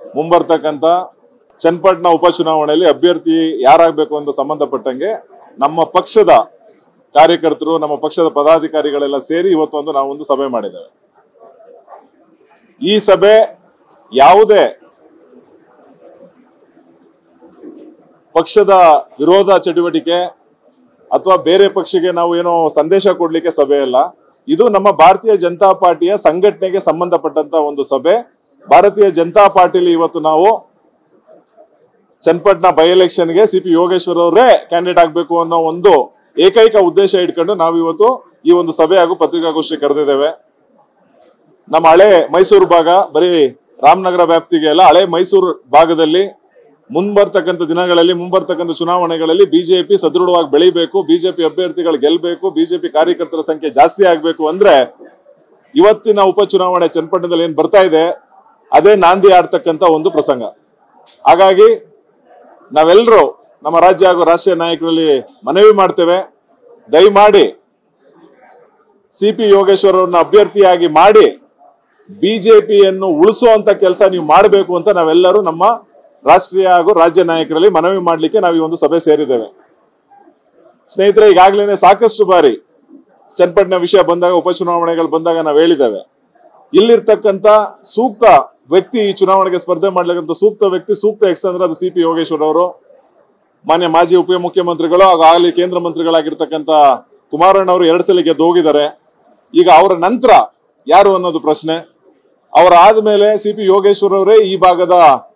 ಮುಂಬರ್ತಕ್ಕಂಥ ಚನ್ನಪಟ್ಟಣ ಉಪಚುನಾವಣೆಯಲ್ಲಿ ಅಭ್ಯರ್ಥಿ ಯಾರಾಗಬೇಕು ಅಂತ ಸಂಬಂಧಪಟ್ಟಂಗೆ ನಮ್ಮ ಪಕ್ಷದ ಕಾರ್ಯಕರ್ತರು ನಮ್ಮ ಪಕ್ಷದ ಪದಾಧಿಕಾರಿಗಳೆಲ್ಲ ಸೇರಿ ಇವತ್ತೊಂದು ನಾವು ಒಂದು ಸಭೆ ಮಾಡಿದ್ದೇವೆ ಈ ಸಭೆ ಯಾವುದೇ ಪಕ್ಷದ ವಿರೋಧ ಚಟುವಟಿಕೆ ಅಥವಾ ಬೇರೆ ಪಕ್ಷಕ್ಕೆ ನಾವು ಏನೋ ಸಂದೇಶ ಕೊಡ್ಲಿಕ್ಕೆ ಸಭೆ ಅಲ್ಲ ಇದು ನಮ್ಮ ಭಾರತೀಯ ಜನತಾ ಪಾರ್ಟಿಯ ಸಂಘಟನೆಗೆ ಸಂಬಂಧಪಟ್ಟಂತ ಒಂದು ಸಭೆ ಭಾರತೀಯ ಜನತಾ ಪಾರ್ಟಿಲಿ ಇವತ್ತು ನಾವು ಚನ್ನಪಟ್ಟಣ ಬೈ ಎಲೆಕ್ಷನ್ಗೆ ಸಿ ಪಿ ಯೋಗೇಶ್ವರ್ ಅವರೇ ಕ್ಯಾಂಡಿಡೇಟ್ ಆಗಬೇಕು ಅನ್ನೋ ಒಂದು ಏಕೈಕ ಉದ್ದೇಶ ಇಟ್ಕೊಂಡು ನಾವು ಇವತ್ತು ಈ ಒಂದು ಸಭೆ ಹಾಗೂ ಪತ್ರಿಕಾಗೋಷ್ಠಿ ಕರೆದಿದ್ದೇವೆ ನಮ್ಮ ಹಳೆ ಮೈಸೂರು ಭಾಗ ಬರೀ ರಾಮನಗರ ವ್ಯಾಪ್ತಿಗೆ ಅಲ್ಲ ಹಳೆ ಮೈಸೂರು ಭಾಗದಲ್ಲಿ ಮುಂಬರ್ತಕ್ಕಂಥ ದಿನಗಳಲ್ಲಿ ಮುಂಬರ್ತಕ್ಕಂಥ ಚುನಾವಣೆಗಳಲ್ಲಿ ಬಿಜೆಪಿ ಸದೃಢವಾಗಿ ಬೆಳಿಬೇಕು ಬಿಜೆಪಿ ಅಭ್ಯರ್ಥಿಗಳು ಗೆಲ್ಬೇಕು ಬಿಜೆಪಿ ಕಾರ್ಯಕರ್ತರ ಸಂಖ್ಯೆ ಜಾಸ್ತಿ ಆಗ್ಬೇಕು ಅಂದ್ರೆ ಇವತ್ತಿನ ಉಪಚುನಾವಣೆ ಚನ್ನಪಟ್ಟಣದಲ್ಲಿ ಏನ್ ಬರ್ತಾ ಇದೆ ಅದೇ ನಾಂದಿ ಆಡ್ತಕ್ಕಂಥ ಒಂದು ಪ್ರಸಂಗ ಹಾಗಾಗಿ ನಾವೆಲ್ಲರೂ ನಮ್ಮ ರಾಜ್ಯ ಹಾಗೂ ರಾಷ್ಟ್ರೀಯ ನಾಯಕರಲ್ಲಿ ಮನವಿ ಮಾಡ್ತೇವೆ ದಯಮಾಡಿ ಸಿ ಪಿ ಯೋಗೇಶ್ವರ್ ಅವ್ರನ್ನ ಅಭ್ಯರ್ಥಿಯಾಗಿ ಮಾಡಿ ಬಿಜೆಪಿಯನ್ನು ಉಳಿಸುವಂತ ಕೆಲಸ ನೀವು ಮಾಡಬೇಕು ಅಂತ ನಾವೆಲ್ಲರೂ ನಮ್ಮ ರಾಷ್ಟ್ರೀಯ ಹಾಗೂ ರಾಜ್ಯ ನಾಯಕರಲ್ಲಿ ಮನವಿ ಮಾಡಲಿಕ್ಕೆ ನಾವು ಈ ಒಂದು ಸಭೆ ಸೇರಿದ್ದೇವೆ ಸ್ನೇಹಿತರೆ ಈಗಾಗಲೇ ಸಾಕಷ್ಟು ಬಾರಿ ಚನ್ನಪಟ್ಟಣ ವಿಷಯ ಬಂದಾಗ ಉಪಚುನಾವಣೆಗಳು ಬಂದಾಗ ನಾವು ಹೇಳಿದ್ದೇವೆ ಇಲ್ಲಿರ್ತಕ್ಕಂಥ ಸೂಕ್ತ ವ್ಯಕ್ತಿ ಈ ಚುನಾವಣೆಗೆ ಸ್ಪರ್ಧೆ ಮಾಡ್ಲಿಕ್ಕಂತ ಸೂಕ್ತ ವ್ಯಕ್ತಿ ಸೂಕ್ತ ಎಕ್ಸ್ ಅಂದ್ರೆ ಅದು ಸಿ ಪಿ ಯೋಗೇಶ್ವರ್ ಅವರು ಮಾನ್ಯ ಮಾಜಿ ಉಪಮುಖ್ಯಮಂತ್ರಿಗಳು ಹಾಗೂ ಆಗಲಿ ಕೇಂದ್ರ ಮಂತ್ರಿಗಳಾಗಿರ್ತಕ್ಕಂಥ ಕುಮಾರಣ್ಣ ಅವರು ಎರಡು ಸಲ ಗೆದ್ದು ಹೋಗಿದ್ದಾರೆ ಈಗ ಅವರ ನಂತರ ಯಾರು ಅನ್ನೋದು ಪ್ರಶ್ನೆ ಅವರ ಆದ್ಮೇಲೆ ಸಿ ಪಿ ಯೋಗೇಶ್ವರ್ ಅವರೇ ಈ ಭಾಗದ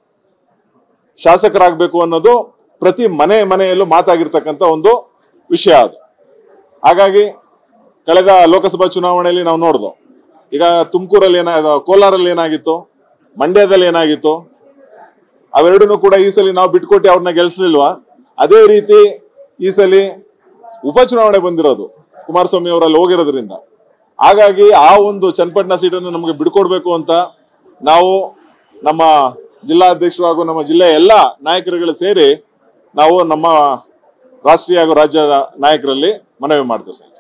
ಶಾಸಕರಾಗಬೇಕು ಅನ್ನೋದು ಪ್ರತಿ ಮನೆ ಮನೆಯಲ್ಲೂ ಮಾತಾಗಿರ್ತಕ್ಕಂಥ ಒಂದು ವಿಷಯ ಅದು ಹಾಗಾಗಿ ಕಳೆದ ಲೋಕಸಭಾ ಚುನಾವಣೆಯಲ್ಲಿ ನಾವು ನೋಡ್ದು ಈಗ ತುಮಕೂರಲ್ಲಿ ಏನ ಕೋಲಾರಲ್ಲಿ ಏನಾಗಿತ್ತು ಮಂಡ್ಯದಲ್ಲಿ ಏನಾಗಿತ್ತು ಅವೆರಡನ್ನೂ ಕೂಡ ಈ ಸಲ ನಾವು ಬಿಟ್ಕೊಟ್ಟು ಅವ್ರನ್ನ ಗೆಲ್ಸಲಿಲ್ವಾ ಅದೇ ರೀತಿ ಈ ಸಲ ಉಪಚುನಾವಣೆ ಬಂದಿರೋದು ಕುಮಾರಸ್ವಾಮಿ ಅವರಲ್ಲಿ ಹೋಗಿರೋದ್ರಿಂದ ಹಾಗಾಗಿ ಆ ಒಂದು ಚನ್ನಪಟ್ಟಣ ಸೀಟನ್ನು ನಮಗೆ ಬಿಡ್ಕೊಡ್ಬೇಕು ಅಂತ ನಾವು ನಮ್ಮ ಜಿಲ್ಲಾಧ್ಯಕ್ಷರು ಹಾಗೂ ನಮ್ಮ ಜಿಲ್ಲೆಯ ಎಲ್ಲ ನಾಯಕರುಗಳು ಸೇರಿ ನಾವು ನಮ್ಮ ರಾಷ್ಟ್ರೀಯ ಹಾಗೂ ರಾಜ್ಯ ನಾಯಕರಲ್ಲಿ ಮನವಿ ಮಾಡ್ತೇವೆ ಸರ್